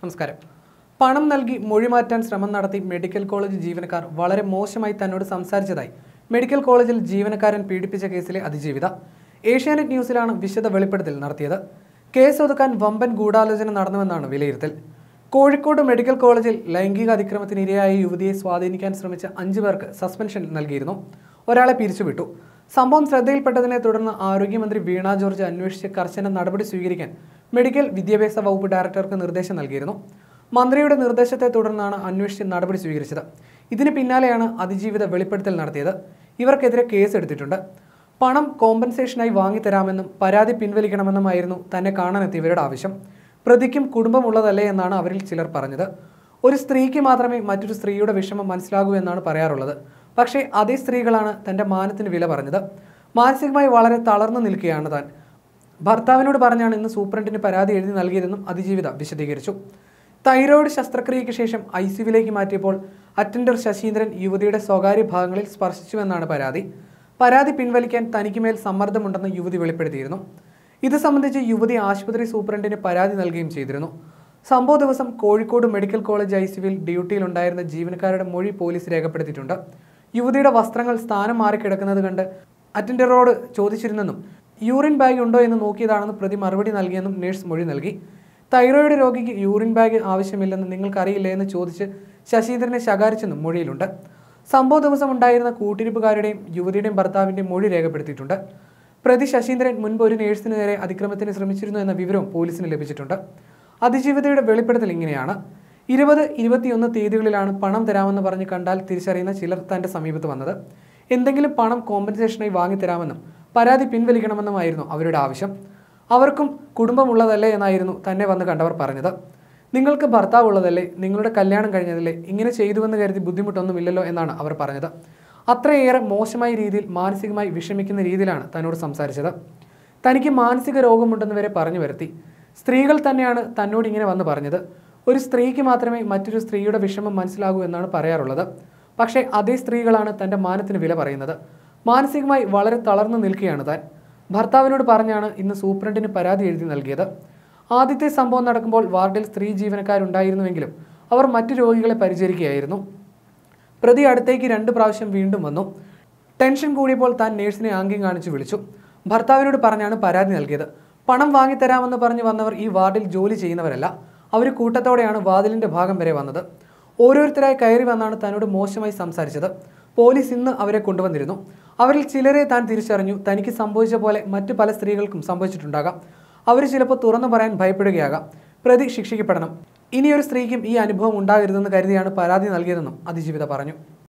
നമസ്കാരം പണം നൽകി മൊഴി മാറ്റാൻ ശ്രമം നടത്തി മെഡിക്കൽ കോളേജ് ജീവനക്കാർ വളരെ മോശമായി തന്നോട് സംസാരിച്ചതായി മെഡിക്കൽ കോളേജിൽ ജീവനക്കാരൻ പീഡിപ്പിച്ച കേസിലെ അതിജീവിത ഏഷ്യാനെറ്റ് ന്യൂസിലാണ് വിശദ വെളിപ്പെടുത്തൽ നടത്തിയത് കേസ് ഒതുക്കാൻ വമ്പൻ ഗൂഢാലോചന നടന്നുവെന്നാണ് വിലയിരുത്തൽ കോഴിക്കോട് മെഡിക്കൽ കോളേജിൽ ലൈംഗിക അതിക്രമത്തിന് ഇരയായ യുവതിയെ സ്വാധീനിക്കാൻ ശ്രമിച്ച അഞ്ചു പേർക്ക് സസ്പെൻഷൻ നൽകിയിരുന്നു ഒരാളെ പിരിച്ചുവിട്ടു സംഭവം ശ്രദ്ധയിൽപ്പെട്ടതിനെ തുടർന്ന് ആരോഗ്യമന്ത്രി വീണ ജോർജ് അന്വേഷിച്ച് കർശന നടപടി സ്വീകരിക്കാൻ മെഡിക്കൽ വിദ്യാഭ്യാസ വകുപ്പ് ഡയറക്ടർക്ക് നിർദ്ദേശം നൽകിയിരുന്നു മന്ത്രിയുടെ നിർദ്ദേശത്തെ തുടർന്നാണ് അന്വേഷിച്ച് നടപടി സ്വീകരിച്ചത് ഇതിന് പിന്നാലെയാണ് അതിജീവിത വെളിപ്പെടുത്തൽ നടത്തിയത് ഇവർക്കെതിരെ കേസ് എടുത്തിട്ടുണ്ട് പണം കോമ്പൻസേഷനായി വാങ്ങിത്തരാമെന്നും പരാതി പിൻവലിക്കണമെന്നുമായിരുന്നു തന്നെ കാണാനെത്തിയവരുടെ ആവശ്യം പ്രതിക്കും കുടുംബമുള്ളതല്ലേ എന്നാണ് അവരിൽ ചിലർ പറഞ്ഞത് ഒരു സ്ത്രീക്ക് മാത്രമേ മറ്റൊരു സ്ത്രീയുടെ വിഷമം മനസ്സിലാകൂ എന്നാണ് പറയാറുള്ളത് പക്ഷേ അതേ സ്ത്രീകളാണ് തൻ്റെ മാനത്തിന് വില പറഞ്ഞത് മാനസികമായി വളരെ തളർന്നു നിൽക്കുകയാണ് താൻ ഭർത്താവിനോട് പറഞ്ഞാണ് ഇന്ന് സൂപ്രണ്ടിന് പരാതി എഴുതി നൽകിയതെന്നും അതിജീവിത വിശദീകരിച്ചു തൈറോയ്ഡ് ശസ്ത്രക്രിയയ്ക്ക് ശേഷം ഐ സിയുവിലേക്ക് മാറ്റിയപ്പോൾ അറ്റൻഡർ ശശീന്ദ്രൻ യുവതിയുടെ സ്വകാര്യ ഭാഗങ്ങളിൽ സ്പർശിച്ചുവെന്നാണ് പരാതി പരാതി പിൻവലിക്കാൻ തനിക്ക് മേൽ സമ്മർദ്ദമുണ്ടെന്ന് യുവതി വെളിപ്പെടുത്തിയിരുന്നു ഇത് സംബന്ധിച്ച് യുവതി ആശുപത്രി സൂപ്രണ്ടിന് പരാതി നൽകുകയും ചെയ്തിരുന്നു സംഭവ ദിവസം കോഴിക്കോട് മെഡിക്കൽ കോളേജ് ഐ സിയുവിൽ ഡ്യൂട്ടിയിലുണ്ടായിരുന്ന ജീവനക്കാരുടെ മൊഴി പോലീസ് രേഖപ്പെടുത്തിയിട്ടുണ്ട് യുവതിയുടെ വസ്ത്രങ്ങൾ സ്ഥാനം മാറിക്കിടക്കുന്നത് കണ്ട് അറ്റൻഡറോട് ചോദിച്ചിരുന്നെന്നും യൂറിൻ ബാഗ് ഉണ്ടോ എന്ന് നോക്കിയതാണെന്ന് പ്രതി മറുപടി നൽകിയെന്നും നേഴ്സ് മൊഴി നൽകി തൈറോയിഡ് രോഗിക്ക് യൂറിൻ ബാഗ് ആവശ്യമില്ലെന്ന് നിങ്ങൾക്കറിയില്ലേ എന്ന് ചോദിച്ച് ശശീന്ദ്രനെ ശകാരിച്ചെന്നും മൊഴിയിലുണ്ട് സംഭവ ദിവസം ഉണ്ടായിരുന്ന കൂട്ടിരിപ്പുകാരുടെയും യുവതിയുടെയും ഭർത്താവിൻ്റെയും മൊഴി രേഖപ്പെടുത്തിയിട്ടുണ്ട് പ്രതി ശശീന്ദ്രൻ മുൻപ് ഒരു നേഴ്സിന് നേരെ അതിക്രമത്തിന് ശ്രമിച്ചിരുന്നു എന്ന വിവരവും പോലീസിന് ലഭിച്ചിട്ടുണ്ട് അതിജീവിതയുടെ വെളിപ്പെടുത്തൽ ഇങ്ങനെയാണ് ഇരുപത് ഇരുപത്തിയൊന്ന് തീയതികളിലാണ് പണം തരാമെന്ന് പറഞ്ഞ് കണ്ടാൽ തിരിച്ചറിയുന്ന ചിലർ തന്റെ സമീപത്ത് വന്നത് എന്തെങ്കിലും പണം കോമ്പൻസേഷനായി വാങ്ങിത്തരാമെന്നും പരാതി പിൻവലിക്കണമെന്നുമായിരുന്നു അവരുടെ ആവശ്യം അവർക്കും കുടുംബമുള്ളതല്ലേ എന്നായിരുന്നു തന്നെ വന്ന് കണ്ടവർ പറഞ്ഞത് നിങ്ങൾക്ക് ഭർത്താവ് ഉള്ളതല്ലേ നിങ്ങളുടെ കല്യാണം കഴിഞ്ഞതല്ലേ ഇങ്ങനെ ചെയ്തുവെന്ന് കരുതി ബുദ്ധിമുട്ടൊന്നുമില്ലല്ലോ എന്നാണ് അവർ പറഞ്ഞത് അത്രയേറെ മോശമായ രീതിയിൽ മാനസികമായി വിഷമിക്കുന്ന രീതിയിലാണ് തന്നോട് സംസാരിച്ചത് തനിക്ക് മാനസിക രോഗമുണ്ടെന്ന് വരെ പറഞ്ഞു വരുത്തി സ്ത്രീകൾ തന്നെയാണ് തന്നോട് ഇങ്ങനെ വന്ന് പറഞ്ഞത് ഒരു സ്ത്രീക്ക് മാത്രമേ മറ്റൊരു സ്ത്രീയുടെ വിഷമം മനസ്സിലാകൂ എന്നാണ് പറയാറുള്ളത് പക്ഷേ അതേ സ്ത്രീകളാണ് തൻ്റെ മാനത്തിന് വില പറയുന്നത് മാനസികമായി വളരെ തളർന്നു നിൽക്കുകയാണ് താൻ ഭർത്താവിനോട് പറഞ്ഞാണ് ഇന്ന് സൂപ്രണ്ടിന് പരാതി എഴുതി നൽകിയത് ആദ്യത്തെ സംഭവം നടക്കുമ്പോൾ വാർഡിൽ സ്ത്രീ ജീവനക്കാരുണ്ടായിരുന്നുവെങ്കിലും അവർ മറ്റു രോഗികളെ പരിചരിക്കുകയായിരുന്നു പ്രതി അടുത്തേക്ക് രണ്ട് പ്രാവശ്യം വീണ്ടും വന്നു ടെൻഷൻ കൂടിയപ്പോൾ താൻ നേഴ്സിനെ ആംഗ്യം കാണിച്ചു വിളിച്ചു ഭർത്താവിനോട് പറഞ്ഞാണ് പരാതി നൽകിയത് പണം വാങ്ങിത്തരാമെന്ന് പറഞ്ഞു വന്നവർ ഈ വാർഡിൽ ജോലി ചെയ്യുന്നവരല്ല അവർ കൂട്ടത്തോടെയാണ് വാതിലിന്റെ ഭാഗം വരെ വന്നത് ഓരോരുത്തരായി കയറി വന്നാണ് തന്നോട് മോശമായി സംസാരിച്ചത് പോലീസ് ഇന്ന് അവരെ കൊണ്ടുവന്നിരുന്നു അവരിൽ ചിലരെ താൻ തിരിച്ചറിഞ്ഞു തനിക്ക് സംഭവിച്ച പോലെ മറ്റു പല സ്ത്രീകൾക്കും സംഭവിച്ചിട്ടുണ്ടാകാം അവർ ചിലപ്പോൾ തുറന്നു പറയാൻ ഭയപ്പെടുകയാകാം പ്രതി ശിക്ഷിക്കപ്പെടണം ഇനിയൊരു സ്ത്രീക്കും ഈ അനുഭവം ഉണ്ടാകരുതെന്ന് കരുതിയാണ് പരാതി നൽകിയതെന്നും അതിജീവിത പറഞ്ഞു